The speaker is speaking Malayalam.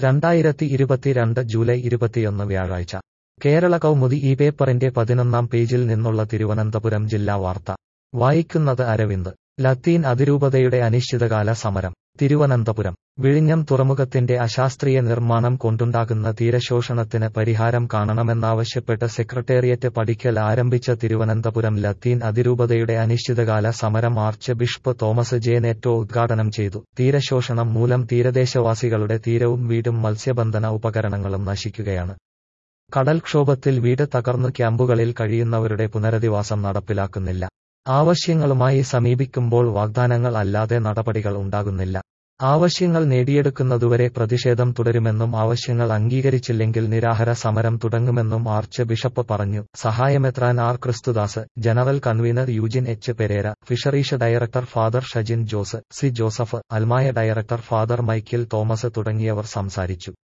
രണ്ടായിരത്തി ഇരുപത്തിരണ്ട് ജൂലൈ ഇരുപത്തിയൊന്ന് വ്യാഴാഴ്ച കേരള കൗമുദി ഈ പേപ്പറിന്റെ പതിനൊന്നാം പേജിൽ നിന്നുള്ള തിരുവനന്തപുരം ജില്ലാ വാർത്ത വായിക്കുന്നത് അരവിന്ദ് ലത്തീൻ അതിരൂപതയുടെ അനിശ്ചിതകാല സമരം തിരുവനന്തപുരം വിഴിഞ്ഞം തുറമുഖത്തിന്റെ അശാസ്ത്രീയ നിർമ്മാണം കൊണ്ടുണ്ടാകുന്ന തീരശോഷണത്തിന് പരിഹാരം കാണണമെന്നാവശ്യപ്പെട്ട് സെക്രട്ടേറിയറ്റ് പടിക്കൽ ആരംഭിച്ച തിരുവനന്തപുരം ലത്തീൻ അതിരൂപതയുടെ അനിശ്ചിതകാല സമരം archbishop Thomas J Netto ഉദ്ഘാടനം ചെയ്തു തീരശോഷണം മൂലം തീരദേശവാസികളുടെ തീരവും വീടും മത്സ്യബന്ധന ഉപകരണങ്ങളും നശിക്കുകയാണ് കടൽക്ഷോഭത്തിൽ വീട് തകർന്നു ക്യാമ്പുകളിൽ കഴിയുന്നവരുടെ പുനരധിവാസം നടപ്പിലാക്കുന്നില്ല ആവശ്യങ്ങളുമായി സമീപിക്കുമ്പോൾ വാഗ്ദാനങ്ങൾ അല്ലാതെ നടപടികൾ ഉണ്ടാകുന്നില്ല ആവശ്യങ്ങൾ നേടിയെടുക്കുന്നതുവരെ പ്രതിഷേധം തുടരുമെന്നും ആവശ്യങ്ങൾ അംഗീകരിച്ചില്ലെങ്കിൽ നിരാഹാര സമരം തുടങ്ങുമെന്നും ആർച്ച് ബിഷപ്പ് പറഞ്ഞു സഹായമെത്രാൻ R Christudas general convener Eugene H Pereira fisheries director father Shajin Jose C Joseph അൽമായ ഡയറക്ടർ ഫാദർ മൈക്കിൾ തോമസ് തുടങ്ങിയവർ സംസാരിച്ചു